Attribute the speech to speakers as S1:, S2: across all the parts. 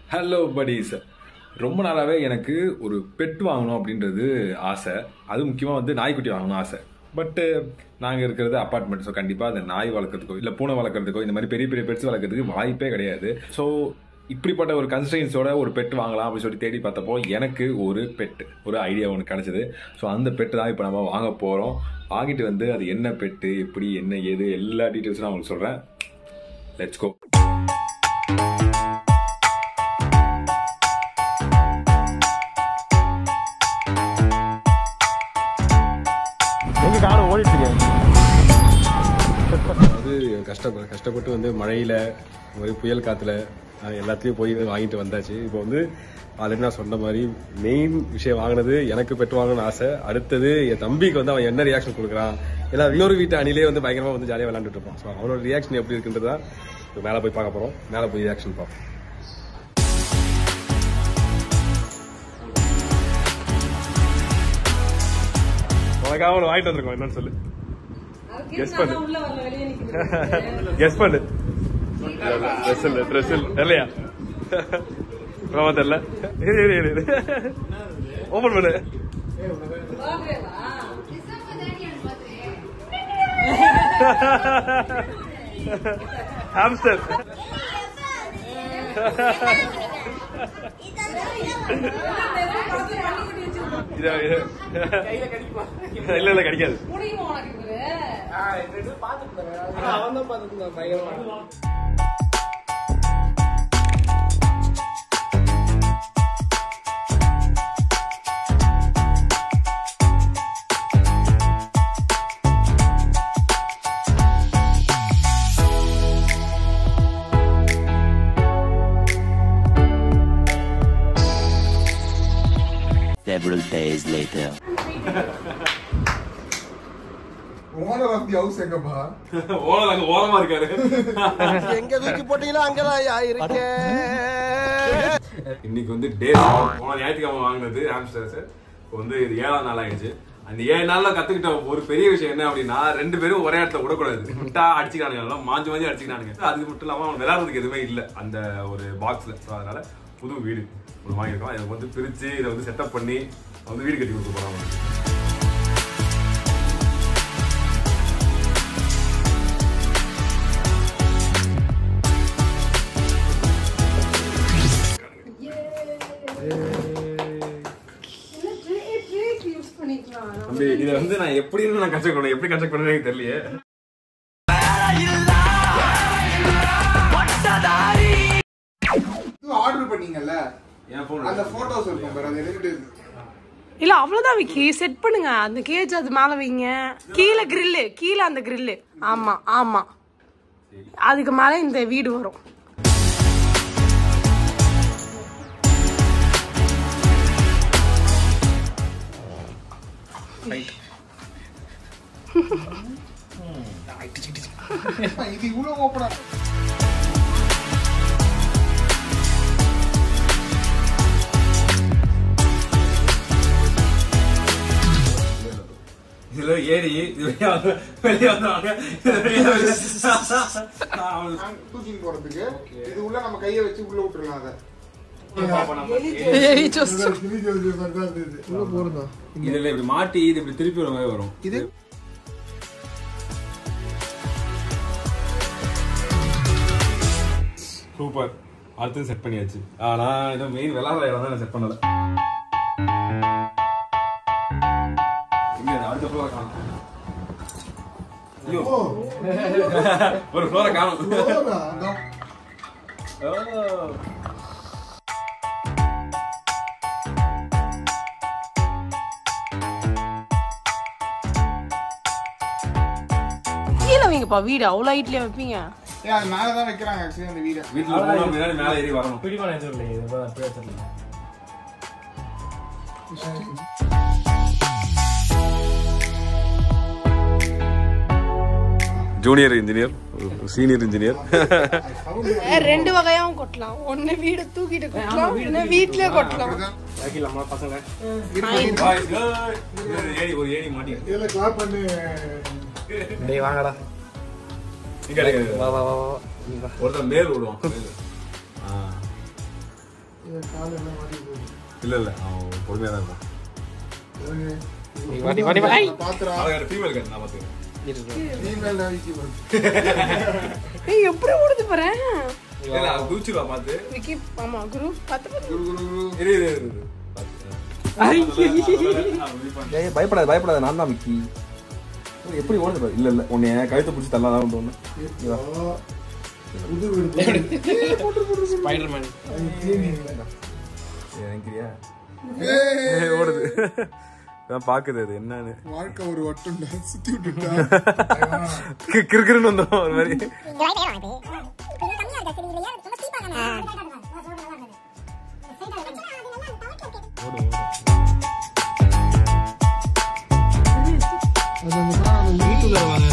S1: Hello buddies ரொம்ப நாளாகவே எனக்கு ஒரு பெட் வாங்கணும் அப்படின்றது ஆசை அது முக்கியமாக வந்து நாய்க்குட்டி வாங்கணும் ஆசை பட்டு நாங்கள் இருக்கிறது அப்பார்ட்மெண்ட் ஸோ கண்டிப்பாக அந்த நாய் வளர்க்குறதுக்கோ இல்லை பூனை வளர்க்குறதுக்கோ இந்த மாதிரி பெரிய பெரிய பெட்ஸ் வளர்க்குறதுக்கு வாய்ப்பே கிடையாது ஸோ இப்படிப்பட்ட ஒரு கன்ஸ்ட்ரெயின்ஸோட ஒரு பெட் வாங்கலாம் அப்படின்னு சொல்லி தேடி பார்த்தப்போ எனக்கு ஒரு பெட் ஒரு ஐடியா ஒன்று கிடச்சிது ஸோ அந்த பெட்டு தான் இப்போ நம்ம வாங்க போகிறோம் வாங்கிட்டு வந்து அது என்ன பெட்டு எப்படி என்ன ஏது எல்லா டீட்டெயில்ஸும் நான் உங்களுக்கு சொல்கிறேன் லெட்ஸ் கோ
S2: எங்க காலம் ஓடிட்டு இருக்கேன்
S3: அது கஷ்டப்ப கஷ்டப்பட்டு வந்து மழையில் ஒரு புயல் காற்றுல எல்லாத்தையும் போய் வாங்கிட்டு வந்தாச்சு இப்போ வந்து ஆல்ரெடி நான் சொன்ன மாதிரி மெயின் விஷயம் வாங்கினது எனக்கு பெட்டு வாங்கணும்னு ஆசை அடுத்தது என் தம்பிக்கு வந்து அவன் என்ன ரியாக்ஷன் கொடுக்குறான் இல்லை இன்னொரு வீட்டு அணிலே வந்து பயங்கரமாக வந்து ஜாலியாக விளாண்டுட்டு இருப்பான் ஸோ அவனோட ரியாக்ஷன் எப்படி இருக்குன்றதா இப்போ மேலே போய் பார்க்க போகிறோம் மேலே போய் ரியாக்ஷன் பார்ப்போம் உனக்காக ஒன்று வாங்கிட்டு வந்திருக்கோம் என்னன்னு சொல்லு Guess பண்ணு. கெஸ் பண்ணு ட்ரெஸ் இல்ல ட்ரெஸ் இல்ல தெரியலையா ஆமா தெரியல இரு இரு இரு ஓபன் பண்ணு ஹாம்ஸ்டர் இது இது. இல்ல இல்ல கிடைக்காது
S4: Several days later.
S5: Owner of the house எங்கப்பா
S1: ஓரம் அங்க ஓரமா இருக்காரு
S2: எங்க தூக்கி போட்டீங்களோ அங்கதான் இருக்கேன்
S1: இன்னைக்கு வந்து டே போன ஞாயிற்றுக்கிழமை வாங்கினது ஹாம்ஸ்டர்ஸ் இப்போ வந்து இது ஏழாம் நாள் ஆயிடுச்சு அந்த ஏழு நாள்ல கத்துக்கிட்ட ஒரு பெரிய விஷயம் என்ன அப்படின்னா ரெண்டு பேரும் ஒரே இடத்துல விடக்கூடாது விட்டா அடிச்சுக்கிறானுங்க எல்லாம் மாஞ்சி மாஞ்சி அடிச்சுக்கிறானுங்க அது மட்டும் இல்லாம அவன் விளையாடுறதுக்கு எதுவுமே இல்லை அந்த ஒரு பாக்ஸ்ல ஸோ அதனால புது வீடு ஒன்று வாங்கியிருக்கோம் இதை வந்து பிரிச்சு இதை வந்து செட்டப் பண்ணி வந்து வீடு கட்டி கொடுக்க போறாங்க தம்பி இதை வந்து நான் எப்படின்னு நான் கன்ஸ்ட்ரக்ட் பண்ணேன் எப்படி கன்ஸ்ட்ரக்ட் பண்ணேன்னு எனக்கு தெரியலையே
S5: இது ஆர்டர் பண்ணீங்கல்ல
S1: என் phone
S5: அந்த போட்டோஸ் இருக்கும் பாரு அது எடுத்துட்டு
S6: இல்ல அவ்வளவுதான் விக்கி செட் பண்ணுங்க அந்த கேஜ் அது மேல வைங்க கீழே கிரில்லு கீழே அந்த கிரில்லு ஆமா ஆமா அதுக்கு மேல இந்த வீடு வரும்
S5: இது இவ்வளவு ஓப்பனா
S1: இதுல ஏறி இது வெளியே வந்து வெளியே வந்தாங்க இது வெளியே வந்து- அவன்
S5: தூக்கின்னு போறதுக்கு இது உள்ள நம்ம கையை வச்சு உள்ள விட்டுறலாம் அதை உள்ள போறதா
S1: இதுல இப்படி மாட்டி இது இப்படி திருப்பி வர மாதிரி வரும்
S5: இது
S1: சூப்பர் அடுத்தது செட் பண்ணியாச்சு ஆனா இது மெயின் விளாடுற இடம் தான் செட் பண்ணல எங்க இது? அடுத்த ஃப்ளோரை காணும் ஐயோ ஒரு ஃப்ளோரை காணும் ஓ.
S6: கீழே வைங்கப்பா வீடு அவ்வளவு ஹைட்லயே வைப்பீங்க
S5: ஏன் அது மேலதான் வைக்கிறாங்க ஆக்சுவலி அந்த வீட
S1: வீட்டுல போனா முன்னாடி மேல ஏறி வரணும்
S2: பிடிமான எதுவும் இல்லை இது போல அப்படியே வச்சிடலாம்
S3: ஜூனியர் இன்ஜினியர் சீனியர் இன்ஜினியர்
S6: ரெண்டு வகையாவும் கொட்டலாம் ஒண்ணு வீடு தூக்கிட்டு கொட்டலாம் ஒண்ணு வீட்லயே கொட்டலாம்
S2: வைக்கலாமா பசங்க
S1: Boys, girls. இது ஏணி ஒரு ஏணி மாட்டி
S5: இதுல கிளாப் பண்ணி
S2: டேய் வாங்கடா
S1: இங்க இருக்கு.
S2: வா வா வா வா நீ வா
S1: ஒருத்தன் மேல் விடுவான் மேல். ஆ. இல்ல இல்ல அவன் பொறுமையா தான் இருப்பான்
S7: வாடி வாடி வாடி
S5: பாத்துறா
S1: ஃபீமேல் கட் நான் பாத்துக்கிறேன்
S5: ஃபீமேல் நாய்க்கு வரும்
S6: ஏய் எப்படி ஓடுது பாரு
S1: இல்ல அவன் குதிச்சிருவா பாத்து
S6: விக்கி ஆமா குரு பத்து பத்து
S5: குரு குரு குரு
S1: இரு இரு இரு, இரு
S8: ஏய் பயப்படாத பயப்படாத நான் தான் மிக்கி ஓ, எப்படி ஓடுது பாரு. இல்ல இல்ல உன்னை கழுத்தை பிடிச்சி தள்ளலாம் தோணும்
S5: புது வீடு
S7: ஸ்பைடர்மேன்
S8: நினைக்கிறியா
S1: ஏய், ஓடுது அதான் பாக்குது அது என்னன்னு
S5: வாழ்க்கை ஒரு வட்டம் சுத்தி விட்டுட்டா
S1: கி- கிறுகிறுன்னு வந்துடும் ஒரு மாதிரி
S5: அது அந்த கார் அந்த வீட்டுல வரல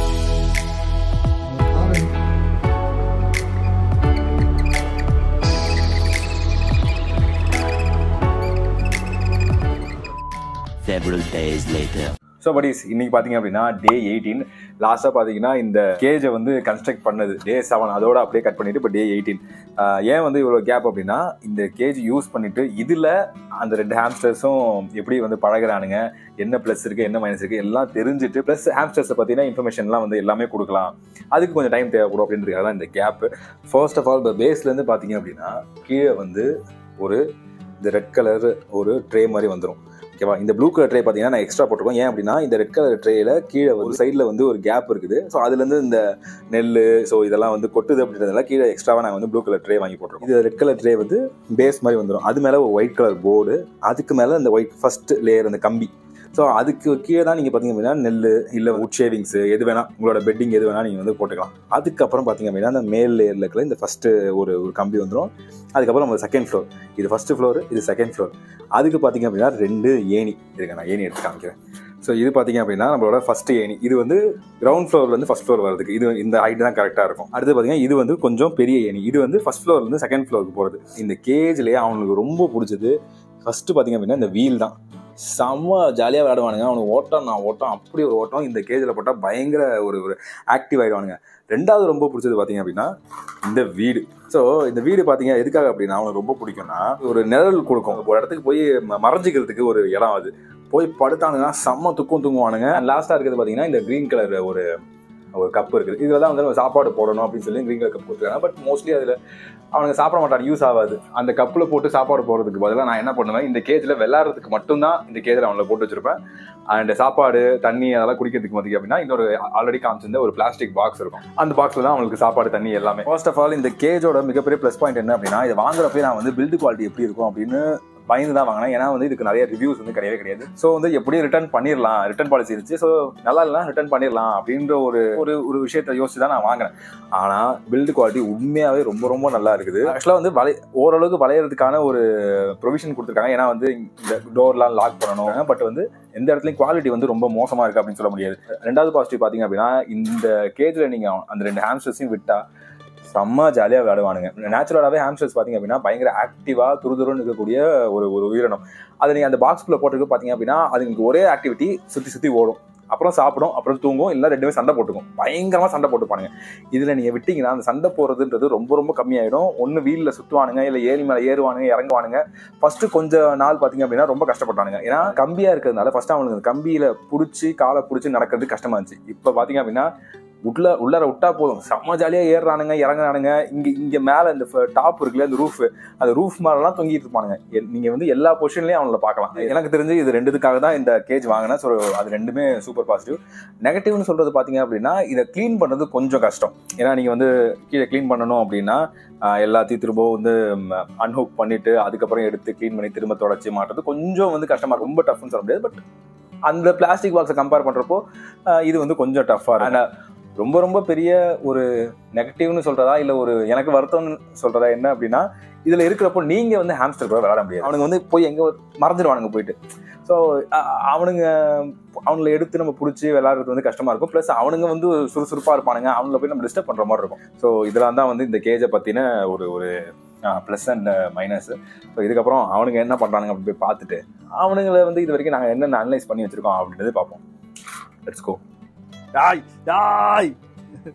S4: Several days later.
S1: ஸோ படிஸ் இன்னைக்கு பார்த்தீங்க அப்படின்னா டே எயிட்டீன் லாஸ்ட்டாக பார்த்தீங்கன்னா இந்த கேஜை வந்து கன்ஸ்ட்ரக்ட் பண்ணது டே செவன் அதோட அப்படியே கட் பண்ணிட்டு இப்போ டே எயிட்டீன் ஏன் வந்து இவ்வளோ கேப் அப்படின்னா இந்த கேஜ் யூஸ் பண்ணிட்டு இதில் அந்த ரெண்டு ஹாம்ஸ்டர்ஸும் எப்படி வந்து பழகுறானுங்க என்ன ப்ளஸ் இருக்குது என்ன மைனஸ் இருக்குது எல்லாம் தெரிஞ்சுட்டு ப்ளஸ் ஹாம்ஸ்டர்ஸை பற்றின இன்ஃபர்மேஷன்லாம் வந்து எல்லாமே கொடுக்கலாம் அதுக்கு கொஞ்சம் டைம் தேவைப்படும் அப்படின்றதுக்காக தான் இந்த கேப்பு ஃபர்ஸ்ட் ஆஃப் ஆல் இப்போ பேஸ்லேருந்து பார்த்தீங்க அப்படின்னா கீழே வந்து ஒரு இந்த ரெட் கலர் ஒரு ட்ரே மாதிரி வந்துடும் ஓகேவா இந்த ப்ளூ கலர் ட்ரே பார்த்தீங்கன்னா நான் எக்ஸ்ட்ரா போட்டிருக்கோம் ஏன் அப்படின்னா இந்த ரெட் கலர் ட்ரேயில் கீழே ஒரு சைடில் வந்து ஒரு கேப் இருக்குது ஸோ அதுலேருந்து இந்த நெல் ஸோ இதெல்லாம் வந்து கொட்டுது அப்படின்றதெல்லாம் கீழே எக்ஸ்ட்ராவாக நாங்கள் வந்து ப்ளூ கலர் ட்ரே வாங்கி போட்டிருக்கோம் இது ரெட் கலர் ட்ரே வந்து பேஸ் மாதிரி வந்துடும் அது மேலே ஒரு ஒயிட் கலர் போர்டு அதுக்கு மேலே இந்த ஒயிட் ஃபர்ஸ்ட் லேயர் அந்த கம்பி ஸோ அதுக்கு கீழே தான் நீங்கள் பார்த்தீங்க அப்படின்னா நெல் இல்லை உட் ஷேவிங்ஸ் எது வேணால் உங்களோட பெட்டிங் எது வேணால் நீங்கள் வந்து போட்டுக்கலாம் அதுக்கப்புறம் பார்த்தீங்க அப்படின்னா அந்த மேல் லேயரில் இருக்கிற இந்த ஃபஸ்ட்டு ஒரு ஒரு கம்பி வந்துடும் அதுக்கப்புறம் நம்ம செகண்ட் ஃப்ளோர் இது ஃபஸ்ட்டு ஃப்ளோர் இது செகண்ட் ஃப்ளோர் அதுக்கு பார்த்தீங்க அப்படின்னா ரெண்டு ஏணி இருக்கு நான் ஏணி எடுத்து காமிக்கிறேன் ஸோ இது பார்த்தீங்க அப்படின்னா நம்மளோட ஃபர்ஸ்ட் ஏணி இது வந்து கிரவுண்ட் ஃப்ளோர்லேருந்து ஃபஸ்ட் ஃப்ளோர் வரதுக்கு இது இந்த ஹைட் தான் கரெக்டாக இருக்கும் அடுத்து பார்த்தீங்கன்னா இது வந்து கொஞ்சம் பெரிய ஏணி இது வந்து ஃபர்ஸ்ட் ஃப்ளோர்லேருந்து செகண்ட் ஃப்ளோருக்கு போகிறது இந்த கேஜ்லேயே அவனுக்கு ரொம்ப பிடிச்சது ஃபஸ்ட்டு பார்த்தீங்க அப்படின்னா இந்த வீல் தான் செம்ம ஜாலியாக விளையாடுவானுங்க அவனுக்கு ஓட்டம் நான் ஓட்டம் அப்படி ஒரு ஓட்டம் இந்த கேஜில் போட்டால் பயங்கர ஒரு ஒரு ஆக்டிவ் ஆகிடுவானுங்க ரெண்டாவது ரொம்ப பிடிச்சது பார்த்தீங்க அப்படின்னா இந்த வீடு ஸோ இந்த வீடு பார்த்தீங்க எதுக்காக அப்படின்னா அவனுக்கு ரொம்ப பிடிக்கும்னா ஒரு நிழல் கொடுக்கும் ஒரு இடத்துக்கு போய் ம- மறைஞ்சிக்கிறதுக்கு ஒரு இடம் அது போய் படுத்தானுங்கன்னா செம்ம துக்கம் தூங்குவானுங்க லாஸ்ட்டாக இருக்கிறது பார்த்தீங்கன்னா இந்த க்ரீன் கலர் ஒரு ஒரு கப் இருக்குது இதில் தான் வந்து நம்ம சாப்பாடு போடணும் அப்படின்னு சொல்லி க்ரீன் கலர் கப் கொடுத்துருக்காங்க பட் மோஸ்ட்லி அதில் அவனுங்க சாப்பிட மாட்டான் யூஸ் ஆகாது அந்த கப்பில் போட்டு சாப்பாடு போடுறதுக்கு பதிலாக நான் என்ன பண்ணுவேன் இந்த கேஜில் விளையாடுறதுக்கு மட்டும்தான் இந்த கேஜில் அவங்கள போட்டு வச்சிருப்பேன் அண்ட் சாப்பாடு தண்ணி அதெல்லாம் குடிக்கிறதுக்கு மதிக்கு அப்படின்னா இன்னொரு ஆல்ரெடி காமிச்சிருந்த ஒரு பிளாஸ்டிக் பாக்ஸ் இருக்கும் அந்த பாக்ஸில் தான் அவங்களுக்கு சாப்பாடு தண்ணி எல்லாமே ஃபர்ஸ்ட் ஆஃப் ஆல் இந்த கேஜோட மிகப்பெரிய ப்ளஸ் பாயிண்ட் என்ன அப்படின்னா இதை வாங்குறப்பே நான் வந்து பில்டு குவாலிட்டி எப்படி இருக்கும் அப்படின்னு பயந்து தான் வாங்கினேன் ஏன்னா வந்து இதுக்கு நிறைய ரிவ்யூஸ் வந்து கிடையவே கிடையாது ஸோ வந்து எப்படியும் ரிட்டர்ன் பண்ணிடலாம் ரிட்டர்ன் பாலிசி இருந்துச்சு ஸோ நல்லா இல்லைனா ரிட்டர்ன் பண்ணிடலாம் அப்படின்ற ஒரு ஒரு ஒரு விஷயத்தை யோசிச்சு தான் நான் வாங்கினேன் ஆனால் பில்டு குவாலிட்டி உண்மையாகவே ரொம்ப ரொம்ப நல்லா இருக்குது ஆக்சுவலாக வந்து வளை ஓரளவுக்கு வளையறதுக்கான ஒரு ப்ரொவிஷன் கொடுத்துருக்காங்க ஏன்னா வந்து இந்த டோர்லாம் லாக் பண்ணணும் பட் வந்து எந்த இடத்துலையும் குவாலிட்டி வந்து ரொம்ப மோசமாக இருக்குது அப்படின்னு சொல்ல முடியாது ரெண்டாவது பாசிட்டிவ் பார்த்தீங்க அப்படின்னா இந்த கேஜில் நீங்கள் அந்த ரெண்டு ஹாம்ஸ்டர்ஸையும் விட்டா செம்ம ஜாலியாக விளையாடுவானுங்க நேச்சுரலாகவே ஹாம்ஸ்டர்ஸ் பார்த்தீங்க அப்படின்னா பயங்கர ஆக்டிவாக துருதுருன்னு இருக்கக்கூடிய ஒரு ஒரு உயிரினம் அதை நீங்கள் அந்த பாக்ஸ்குள்ளே போட்டுருக்கு பார்த்தீங்க அப்படின்னா அதுங்களுக்கு ஒரே ஆக்டிவிட்டி சுற்றி சுற்றி ஓடும் அப்புறம் சாப்பிடும் அப்புறம் தூங்கும் இல்லை ரெண்டுமே சண்டை போட்டுக்கும் பயங்கரமாக சண்டை போட்டுப்பானுங்க இதில் நீங்கள் விட்டீங்கன்னா அந்த சண்டை போடுறதுன்றது ரொம்ப ரொம்ப கம்மியாயிடும் ஒன்று வீலில் சுற்றுவானுங்க இல்லை ஏறி மேலே ஏறுவானுங்க இறங்குவானுங்க ஃபஸ்ட்டு கொஞ்சம் நாள் பார்த்தீங்க அப்படின்னா ரொம்ப கஷ்டப்பட்டானுங்க ஏன்னா கம்பியாக இருக்கிறதுனால ஃபஸ்ட்டு அவனுக்கு அந்த கம்பியில் பிடிச்சி காலை பிடிச்சி நடக்கிறது கஷ்டமா இருந்துச்சு இப்போ பார்த்தீங்க அப்படின்னா உள்ள உள்ளார விட்டா போதும் செம்ம ஜாலியாக ஏறுறானுங்க இறங்குறானுங்க இங்கே இங்கே மேலே இந்த டாப் இருக்குல்ல இந்த ரூஃப் அந்த ரூஃப் மேலெலாம் தொங்கிட்டு இருப்பானுங்க எ- நீங்க வந்து எல்லா பொசிஷன்லையும் அவங்கள பார்க்கலாம் எனக்கு தெரிஞ்சு இது ரெண்டுத்துக்காக தான் இந்த கேஜ் வாங்கினேன் ஸோ அது ரெண்டுமே சூப்பர் பாசிட்டிவ் நெகட்டிவ்னு சொல்றது பார்த்தீங்க அப்படின்னா இதை க்ளீன் பண்ணுறது கொஞ்சம் கஷ்டம் ஏன்னா நீங்கள் வந்து கீழே க்ளீன் பண்ணணும் அப்படின்னா ஆஹ், எல்லாத்தையும் திரும்ப வந்து அன்ஹூக் பண்ணிட்டு அதுக்கப்புறம் எடுத்து க்ளீன் பண்ணி திரும்ப தொடச்சி மாட்டுறது கொஞ்சம் வந்து கஷ்டமா இருக்கும். ரொம்ப டஃப்னு சொல்ல முடியாது பட் அந்த பிளாஸ்டிக் பாக்ஸை கம்பேர் பண்ணுறப்போ இது வந்து கொஞ்சம் டஃப்பாக இருக்கும் ரொம்ப ரொம்ப பெரிய ஒரு நெகட்டிவ்னு சொல்றதா இல்லை ஒரு எனக்கு வருத்தம்னு சொல்றதா என்ன அப்படின்னா இதில் இருக்கிறப்போ நீங்கள் வந்து ஹாம்ஸ்டர் கூட விளையாட முடியாது அவனுங்க வந்து போய் எங்கே மறந்துடுவானுங்க போயிட்டு ஸோ அவனுங்க அவங்கள எடுத்து நம்ம பிடிச்சி விளையாடுறது வந்து கஷ்டமா இருக்கும் ப்ளஸ் அவனுங்க வந்து சுறுசுறுப்பாக இருப்பானுங்க அவங்கள போய் நம்ம டிஸ்டர்ப் பண்ணுற மாதிரி இருக்கும் ஸோ இதெல்லாம் தான் வந்து இந்த கேஜை பற்றின ஒரு ஒரு ப்ளஸ் அண்ட் மைனஸ் ஸோ இதுக்கப்புறம் அவனுங்க என்ன பண்ணுறானுங்க அப்படி போய் பார்த்துட்டு அவனுங்களை வந்து இது வரைக்கும் நாங்கள் என்னென்ன அனலைஸ் பண்ணி வச்சிருக்கோம் அப்படின்றது பார்ப்போம் லெட்ஸ் கோ
S8: டாய் டாய்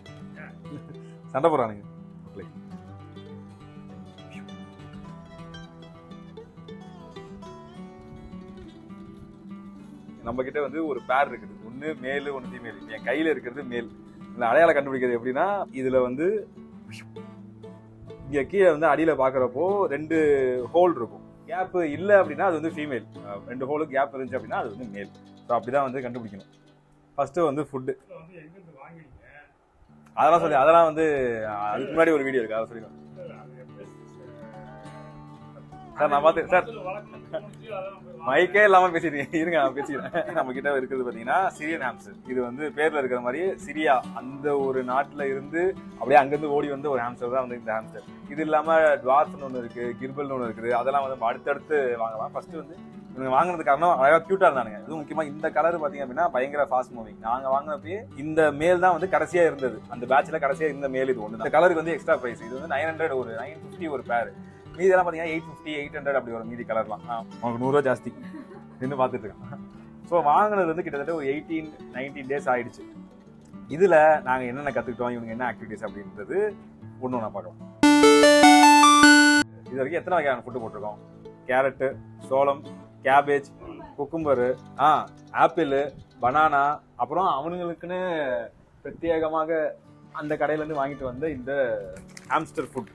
S8: சண்டை போடுறானுங்க
S1: நம்ம கிட்ட வந்து ஒரு பேர் இருக்குது ஒன்று மேலு ஒன்று ஃபீமேல் என் கையில் இருக்கிறது மேல் இந்த அடையாளம் கண்டுபிடிக்கிறது எப்படின்னா இதில் வந்து இங்கே கீழே வந்து அடியில் பார்க்குறப்போ ரெண்டு ஹோல் இருக்கும் கேப் இல்லை அப்படின்னா அது வந்து ஃபீமேல் ரெண்டு ஹோலுக்கு கேப் இருந்துச்சு அப்படின்னா அது வந்து மேல் ஸோ அப்படி தான் வந்து கண்டுபிடிக்கணும் ஃபர்ஸ்ட்டு வந்து ஃபுட்டு அதெல்லாம் சொல்லி அதெல்லாம் வந்து அதுக்கு முன்னாடி ஒரு வீடியோ இருக்கு அதை சொல்லிடுவேன் சார் நான் பார்த்து சார் மைக்கே இல்லாம பேசிட்டீங்க இருங்க நான் பேசிக்கிறேன் நம்ம கிட்ட இருக்கிறது பாத்தீங்கன்னா சிரியன் ஹாம்ஸ்டர் இது வந்து பேர்ல இருக்கிற மாதிரி சிரியா அந்த ஒரு நாட்டுல இருந்து அப்படியே அங்கிருந்து ஓடி வந்து ஒரு ஹாம்ஸ்டர் தான் வந்து இந்த ஹாம்ஸ்டர் இது இல்லாம டுவார்ஸ்னு ஒன்று இருக்கு கிர்பல்னு ஒன்று இருக்குது அதெல்லாம் வந்து நம்ம அடுத்தடுத்து வாங்கலாம் ஃபர்ஸ்ட் வந்து இவங்க வாங்குறது காரணம் அழகா கியூட்டா இருந்தானுங்க இதுவும் முக்கியமா இந்த கலர் பாத்தீங்க அப்படின்னா பயங்கர ஃபாஸ்ட் மூவிங் நாங்க வாங்கினப்பயே இந்த மேல் தான் வந்து கடைசியா இருந்தது அந்த பேட்ச்ல கடைசியா இந்த மேல் இது ஒன்று இந்த கலருக்கு வந்து எக்ஸ்ட்ரா பிரைஸ் இது வந்து நைன் ஹண்ட்ரட் ஒரு நைன் ஃபிஃப்டி ஒரு பேர் மீதி எல்லாம் பாத்தீங்கன்னா எயிட் ஃபிஃப்டி எயிட் ஹண்ட்ரட் அப்படி வரும் மீதி கலர்லாம் உங்களுக்கு நூறுரூவா ஜாஸ்தி நின்று பார்த்துட்டு இருக்கேன் ஸோ வாங்கினது வந்து கிட்டத்தட்ட ஒரு எயிட்டீன் நைன்டீன் டேஸ் ஆயிடுச்சு இதுல நாங்க என்னென்ன கத்துக்கிட்டோம் இவங்க என்ன ஆக்டிவிட்டிஸ் அப்படின்றது ஒன்று ஒன்றா பார்க்கலாம் இது வரைக்கும் எத்தனை வகையான ஃபுட்டு போட்டிருக்கோம் கேரட்டு சோளம் கேபேஜ் குக்கும்பரு ஆ ஆப்பிள் பனானா அப்புறம் அவனுங்களுக்குன்னு பிரத்யேகமாக அந்த கடையில இருந்து வாங்கிட்டு வந்த இந்த ஹாம்ஸ்டர் ஃபுட்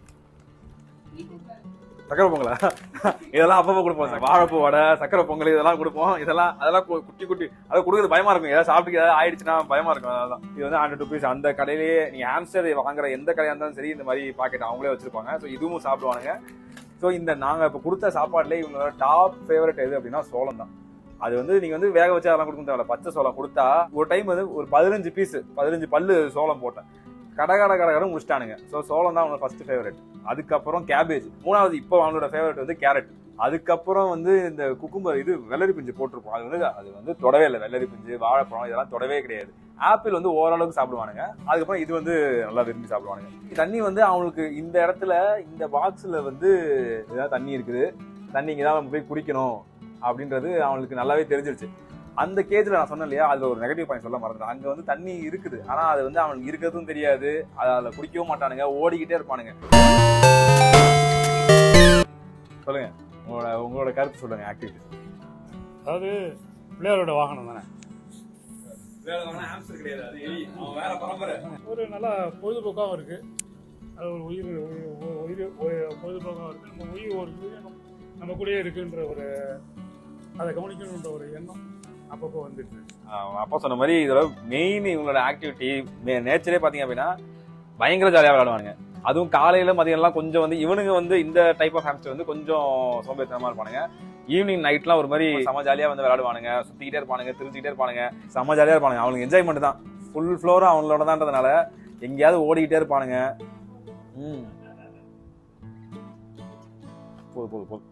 S1: சக்கரை பொங்கலா இதெல்லாம் அப்பப்போ கொடுப்போம் சார் வாழைப்பூ வடை சக்கரை பொங்கல் இதெல்லாம் கொடுப்போம் இதெல்லாம் அதெல்லாம் கு- குட்டி குட்டி அதை கொடுக்குறது பயமா இருக்கும் ஏதாவது சாப்பிட்டு ஏதாவது ஆயிடுச்சுன்னா பயமா இருக்கும் அதான் இது வந்து ஹண்ட்ரட் ருபீஸ் அந்த கடையிலேயே நீங்க ஹாம்ஸ்டர் வாங்குற எந்த கடையா இருந்தாலும் சரி இந்த மாதிரி பாக்கெட் அவங்களே வச்சிருப்பாங்க ஸோ இதுவும் சாப்பிடுவானுங்க ஸோ இந்த நாங்க இப்போ கொடுத்த சாப்பாடுல இவங்களோட டாப் ஃபேவரட் எது அப்படின்னா சோளம் தான் அது வந்து நீங்க வந்து வேக வச்சு அதெல்லாம் கொடுக்க தேவையில்ல பச்சை சோளம் கொடுத்தா ஒரு டைம் வந்து ஒரு பதினஞ்சு பீஸ் பதினஞ்சு பல்லு சோளம் போட்டேன் கட கட கட கடை முடிச்சிட்டானுங்க ஸோ சோளம் தான் அவங்களோட ஃபர்ஸ்ட் ஃபேவரட் அதுக்கப்புறம் கேபேஜ் மூணாவது இப்போ அவங்களோட ஃபேவரட் வந்து கேரட் அதுக்கப்புறம் வந்து இந்த குக்கும்பர் இது வெள்ளரி பிஞ்சு போட்டிருப்போம் அது வந்து அது வந்து தொடவே இல்லை வெள்ளரி பிஞ்சு வாழைப்பழம் இதெல்லாம் தொடவே கிடையாது ஆப்பிள் வந்து ஓரளவுக்கு சாப்பிடுவானுங்க அதுக்கப்புறம் இது வந்து நல்லா விரும்பி சாப்பிடுவானுங்க தண்ணி வந்து அவங்களுக்கு இந்த இடத்துல இந்த பாக்ஸ்ல வந்து ஏதாவது தண்ணி இருக்குது தண்ணி இங்கே தான் நம்ம போய் குடிக்கணும் அப்படின்றது அவங்களுக்கு நல்லாவே தெரிஞ்சிருச்சு அந்த கேஜ்ல நான் சொன்னேன் இல்லையா அதுல ஒரு நெகட்டிவ் பாயிண்ட் சொல்ல மறந்துட்டேன் அங்க வந்து தண்ணி இருக்குது ஆனா அது வந்து அவனுக்கு இருக்கிறதும் தெரியாது அதை அதில் குடிக்கவும் மாட்டானுங்க ஓடிக்கிட்டே இருப்பானுங்க சொல்லுங்க உங்களோட உங்களோட கருத்து சொல்லுங்க ஆக்டிவிட்டி
S7: அதாவது பிள்ளையாரோட வாகனம் தானே ஒரு நல்ல பொழுதுபோக்காகவும் இருக்கு அது ஒரு உயிர் உயிர் உயிர் உயிர் பொழுதுபோக்காகவும் இருக்கு நம்ம உயிர் ஒரு உயிரினம் நம்ம கூடயே இருக்குன்ற ஒரு அதை கவனிக்கணுன்ற ஒரு எண்ணம் அப்பப்போ வந்துட்டு இருக்கு.
S1: அப்பா சொன்ன மாதிரி இதோட மெயின் இவங்களோட ஆக்டிவிட்டி நேச்சரே பாத்தீங்க அப்படின்னா பயங்கர ஜாலியா விளையாடுவானுங்க அதுவும் காலையில மதியம்லாம் கொஞ்சம் வந்து இவனுங்க வந்து இந்த டைப் ஆஃப் ஹாம்ஸ்டர் வந்து கொஞ்சம் சோம்பேறித்தனமா இருப்பானுங்க ஈவினிங் நைட்லாம் ஒரு மாதிரி செம ஜாலியா வந்து விளையாடுவானுங்க சுத்திக்கிட்டே இருப்பானுங்க தெரிஞ்சுக்கிட்டே இருப்பானுங்க செம ஜாலியா இருப்பானுங்க அவனுக்கு என்ஜாய்மெண்ட் தான் ஃபுல் ஃப்ளோரும் அவங்களோட தான்றதுனால எங்கேயாவது ஓடிக்கிட்டே இருப்பானுங்க ம் போது போது போது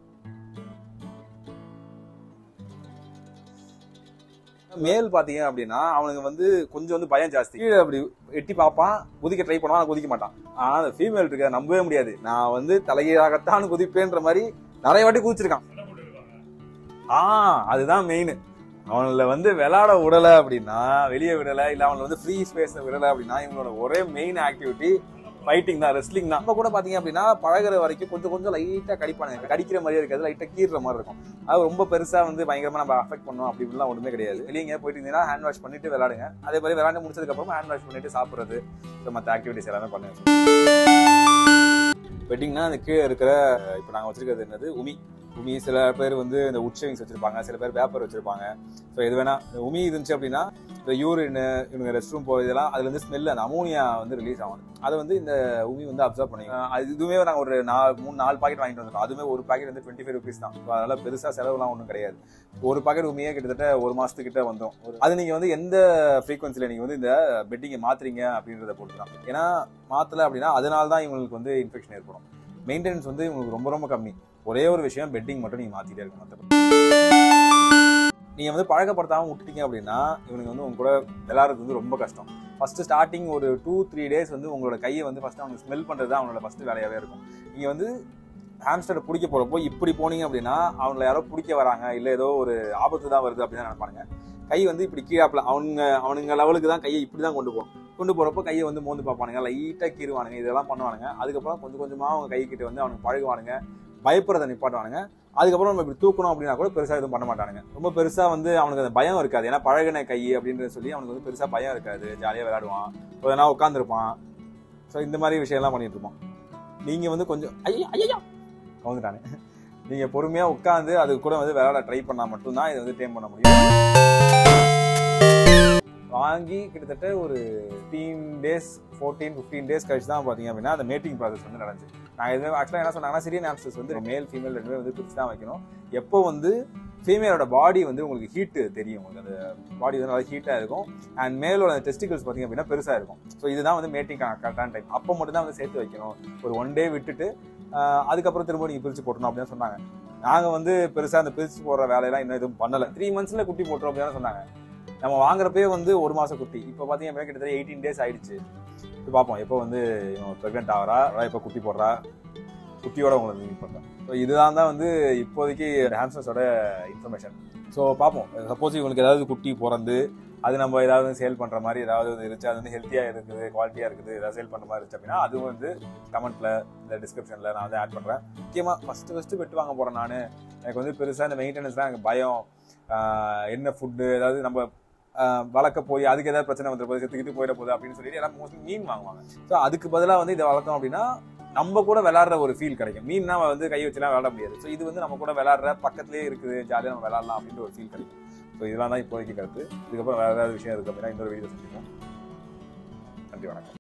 S1: மேல் பாத்தீங்க அப்படின்னா அவனுக்கு வந்து கொஞ்சம் வந்து பயம் ஜாஸ்தி கீழே அப்படி எட்டி பார்ப்பான் குதிக்க ட்ரை பண்ணுவான் ஆனா குதிக்க மாட்டான் ஆனா அந்த ஃபீமேல் இருக்க நம்பவே முடியாது நான் வந்து தலைகீழாகத்தான் குதிப்பேன்ற மாதிரி நிறைய வாட்டி குதிச்சிருக்கான் ஆ அதுதான் மெயின் அவங்கள வந்து விளையாட விடல அப்படின்னா வெளியே விடல இல்ல அவங்கள வந்து ஃப்ரீ ஸ்பேஸ் விடல அப்படின்னா இவங்களோட ஒரே மெயின் ஆக்டிவிட்டி ஃபைட்டிங் தான் ரெஸ்லிங் தான் இப்ப கூட பாத்தீங்க அப்படின்னா பழகுற வரைக்கும் கொஞ்சம் கொஞ்சம் லைட்டா கடிப்பானுங்க கடிக்கிற மாதிரியே இருக்காது லைட்டா கீறுற மாதிரி இருக்கும் அது ரொம்ப பெருசா வந்து பயங்கரமா நம்ம அஃபெக்ட் பண்ணோம் அப்படி இப்படிலாம் ஒண்ணுமே கிடையாது வெளியே எங்கேயா போயிட்டு இருந்தீங்கன்னா ஹேண்ட் வாஷ் பண்ணிட்டு விளையாடுங்க அதே மாதிரி விளையாண்டு முடிச்சதுக்கு அப்புறம் ஹேண்ட் வாஷ் பண்ணிட்டு சாப்பிடுறது ஸோ மற்ற ஆக்டிவிட்டிஸ் எல்லாமே பண்ணுங்க வெட்டிங்னா அந்த கீழே இருக்கிற இப்போ நாங்கள் வச்சிருக்கிறது என்னது உமி உமி சில பேர் வந்து இந்த உட் ஷேவிங்ஸ் வச்சிருப்பாங்க சில பேர் பேப்பர் வச்சிருப்பாங்க ஸோ எது வேணா இந்த உமி இருந்துச்சு அப்படின்னா இந்த யூரின் இவங்க ரெஸ்ட் ரூம் போகிறது இதெல்லாம் அதுல இருந்து ஸ்மெல் அந்த அமோனியா வந்து ரிலீஸ் ஆகும் அதை வந்து இந்த உமி வந்து அப்சர்வ் பண்ணிக்கலாம் அது இதுவுமே நாங்கள் ஒரு நாலு மூணு நாலு பாக்கெட் வாங்கிட்டு வந்துட்டோம் அதுவுமே ஒரு பாக்கெட் வந்து டுவெண்ட்டி ஃபைவ் ருபீஸ் தான் So அதனால பெருசா செலவுலாம் ஒன்றும் கிடையாது ஒரு பாக்கெட் உமியே கிட்டத்தட்ட ஒரு மாசத்துக்கிட்ட வந்துடும் அது நீங்க வந்து எந்த ஃப்ரீக்வன்சில நீங்க வந்து இந்த பெட்டிங்கை மாத்துறீங்க அப்படின்றத பொறுத்து தான் ஏன்னா மாத்தல அப்படின்னா அதனால தான் இவங்களுக்கு வந்து இன்ஃபெக்ஷன் ஏற்படும் மெயின்டெனன்ஸ் வந்து இவங்களுக்கு ரொம்ப ரொம்ப கம்மி ஒரே ஒரு விஷயம் பெட்டிங் மட்டும் நீங்க மாத்திட்டே இருக்க மற்றபடி நீங்க வந்து பழக்கப்படுத்தாம விட்டுட்டீங்க அப்படின்னா இவனுக்கு வந்து உங்க கூட விளையாடுறது வந்து ரொம்ப கஷ்டம் ஃபர்ஸ்ட் ஸ்டார்டிங் ஒரு டூ த்ரீ டேஸ் வந்து உங்களோட கையை வந்து ஃபர்ஸ்ட் அவங்க ஸ்மெல் பண்றது தான் அவனோட ஃபர்ஸ்ட் வேலையாவே இருக்கும் நீங்க வந்து ஹாம்ஸ்டரை பிடிக்க போறப்போ இப்படி போனீங்க அப்படின்னா அவங்கள யாரோ பிடிக்க வராங்க இல்ல ஏதோ ஒரு ஆபத்து தான் வருது அப்படின்னு நினைப்பானுங்க கை வந்து இப்படி கீழாப்புல அவனுங்க அவனுங்க லெவலுக்கு தான் கையை இப்படி தான் கொண்டு போகும் கொண்டு போறப்போ கையை வந்து மோந்து பார்ப்பானுங்க லைட்டா கீறுவானுங்க இதெல்லாம் பண்ணுவானுங்க அதுக்கப்புறம் கொஞ்சம் கொஞ்சமா அவங்க கை கிட்ட வந்து அவனுக்கு பழகுவானுங்க
S8: பயப்படுறத நிப்பாட்டுவானுங்க அதுக்கப்புறம் நம்ம இப்படி தூக்கணும் அப்படின்னா கூட பெருசாக எதுவும் பண்ண மாட்டானுங்க ரொம்ப பெருசாக வந்து அவனுக்கு அந்த பயம் இருக்காது ஏன்னா பழகின கை அப்படின்றத சொல்லி அவனுக்கு வந்து பெருசாக பயம் இருக்காது ஜாலியாக விளையாடுவான் கொஞ்ச நேரம் உட்காந்துருப்பான் ஸோ இந்த மாதிரி விஷயம்லாம் பண்ணிட்டு இருப்பான் நீங்கள் வந்து கொஞ்சம் ஐயா ஐயா கவுந்துட்டானே நீங்கள் பொறுமையாக உட்காந்து அது கூட வந்து விளையாட ட்ரை பண்ணால் மட்டும்தான் இதை வந்து டேம் பண்ண முடியும் வாங்கி கிட்டத்தட்ட ஒரு fifteen days fourteen fifteen days கழிச்சு தான் பார்த்தீங்க அப்படின்னா அந்த மேட்டிங் ப்ராசஸ் வந்து நடந்துச்சு நான் எதுவுமே ஆக்சுவலாக என்ன சொன்னாங்கன்னா சிரியன் ஆம்ஸ்டர்ஸ் வந்து மேல் ஃபீமேல் ரெண்டுமே வந்து பிரிச்சு தான் வைக்கணும் எப்போ வந்து ஃபீமேலோட பாடி வந்து உங்களுக்கு ஹீட்டு தெரியும் உங்களுக்கு அந்த பாடி வந்து நல்லா ஹீட்டாக இருக்கும் அண்ட் மேலோட டெஸ்டிகல்ஸ் பார்த்தீங்க அப்படின்னா பெருசாக இருக்கும் ஸோ இதுதான் வந்து மேட்டிங் கரெக்டான டைம் அப்போ மட்டும் தான் வந்து சேர்த்து வைக்கணும் ஒரு ஒன் டே விட்டுட்டு ஆஹ், அதுக்கப்புறம் திரும்ப நீங்கள் பிரித்து போட்டணும் அப்படின்னு சொன்னாங்க நாங்கள் வந்து பெருசாக அந்த பிரித்து போடுற வேலையெல்லாம் இன்னும் எதுவும் பண்ணலை த்ரீ மந்த்ஸில் குட்டி போட்டுரும் அப்படின்னு சொன்னாங்க நம்ம வாங்குறப்பே வந்து ஒரு மாசம் குட்டி இப்போ பார்த்தீங்க அப்படின்னா கிட்டத்தட்ட எயிட்டீன் டேஸ் ஆயிடுச்சு இப்போ பார்ப்போம் எப்போ வந்து ப்ரெக்னென்ட் ஆகிறா இப்போ குட்டி போடுறா குட்டியோட உங்களுக்கு மீட் பண்ணுறேன் ஸோ இதுதான் தான் வந்து இப்போதைக்கு ஹாம்ஸ்டர்ஸோட இன்ஃபர்மேஷன் ஸோ பார்ப்போம் சப்போஸ் இவங்களுக்கு ஏதாவது குட்டி பிறந்து அது நம்ம ஏதாவது சேல் பண்ணுற மாதிரி ஏதாவது வந்து இருந்துச்சு அது வந்து ஹெல்த்தியாக இருக்குது குவாலிட்டியாக இருக்குது ஏதாவது சேல் பண்ணுற மாதிரி இருந்துச்சு அப்படின்னா அதுவும் வந்து கமெண்ட்டில் இல்லை டிஸ்கிரிப்ஷனில் நான் வந்து ஆட் பண்ணுறேன் முக்கியமாக ஃபஸ்ட்டு ஃபஸ்ட்டு பெட்டு வாங்க போகிறேன் நான் எனக்கு வந்து பெருசாக இந்த மெயின்டெனன்ஸ்லாம் எனக்கு பயம் ஆஹ் என்ன ஃபுட்டு ஏதாவது நம்ம ஆஹ் வளர்க்க போய் அதுக்கு ஏதாவது பிரச்சனை வந்துட போகுது செத்துக்கிட்டு போயிட போகுது அப்படின்னு சொல்லிட்டு எல்லாம் மோஸ்ட்லி மீன் வாங்குவாங்க ஸோ அதுக்கு பதிலாக வந்து இதை வளர்த்தோம் அப்படின்னா நம்ம கூட விளாட்ற ஒரு ஃபீல் கிடைக்கும் மீன்னா வந்து கை வச்சுலாம் விளாட முடியாது ஸோ இது வந்து நம்ம கூட விளாட்ற பக்கத்துலேயே இருக்குது ஜாலியாக நம்ம விளாட்லாம் அப்படின்ற ஒரு ஃபீல் கிடைக்கும் ஸோ இதெல்லாம் தான் இப்போதைக்கு கருத்து இதுக்கப்புறம் வேறு ஏதாவது விஷயம் இருக்குது அப்படின்னா இன்னொரு வீடியோ செஞ்சுப்போம் நன்றி வணக்கம்